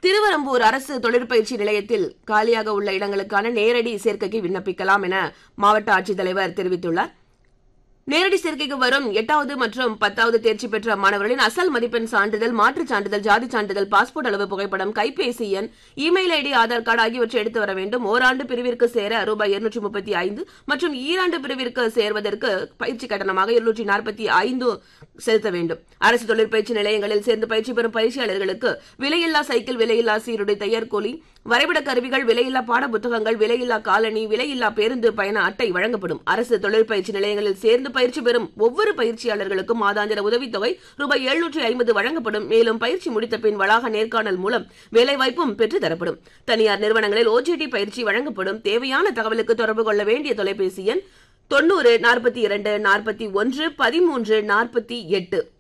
திருவரம்பூர் அரசு தொழிற்பயிற்சி நிலையத்தில் காலியாக உள்ள இடங்களுக்கான நேரடி சேர்க்கைக்கு விண்ணப்பிக்கலாம் என மாவட்ட ஆட்சித்தலைவர் தெரிவித்துள்ளார் நேரடி சேர்க்கைக்கு வரும் எட்டாவது மற்றும் பத்தாவது தேர்ச்சி பெற்ற மாணவர்களின் அசல் மதிப்பெண் சான்றிதழ் மாற்றுச் சான்றிதழ் ஜாதி சான்றிதழ் பாஸ்போர்ட் அளவு புகைப்படம் கைபேசி எண் இமெயில் ஐடி ஆதார் கார்டு ஆகியவற்றை எடுத்து வர வேண்டும் ஓராண்டு பிரிவிற்கு சேர ரூபாய் இருநூற்றி முப்பத்தி ஐந்து மற்றும் ஈராண்டு பிரிவிற்கு சேர்வதற்கு பயிற்சி கட்டணமாக இருநூற்றி நாற்பத்தி ஐந்து செலுத்த வேண்டும் அரசு தொழிற்பயிற்சி நிலையங்களில் சேர்ந்து பயிற்சி பெறும் பயிற்சியாளர்களுக்கு விலையில்லா சைக்கிள் விலையில்லா சீருடை தையற்கூலி வரைபட கருவிகள் விலையில்லா பாட புத்தகங்கள் விலையில்லா காலணி விலையில்லா பேருந்து பயண அட்டை வழங்கப்படும் அரசு தொழிற்பயிற்சி நிலையங்களில் சேர்ந்து பயிற்சி பெறும் ஒவ்வொரு பயிற்சியாளர்களுக்கும் மாதாந்திர உதவித்தொகை ரூபாய் எழுநூற்றி ஐம்பது வழங்கப்படும் மேலும் பயிற்சி முடித்த பின் வளாக நேர்காணல் மூலம் வேலைவாய்ப்பும் பெற்றுத் தரப்படும் தனியார் நிறுவனங்களில் ஓஜிடி பயிற்சி வழங்கப்படும் தேவையான தகவலுக்கு தொடர்பு கொள்ள வேண்டிய தொலைபேசி எண் தொண்ணூறு நாற்பத்தி இரண்டு நாற்பத்தி ஒன்று பதிமூன்று நாற்பத்தி எட்டு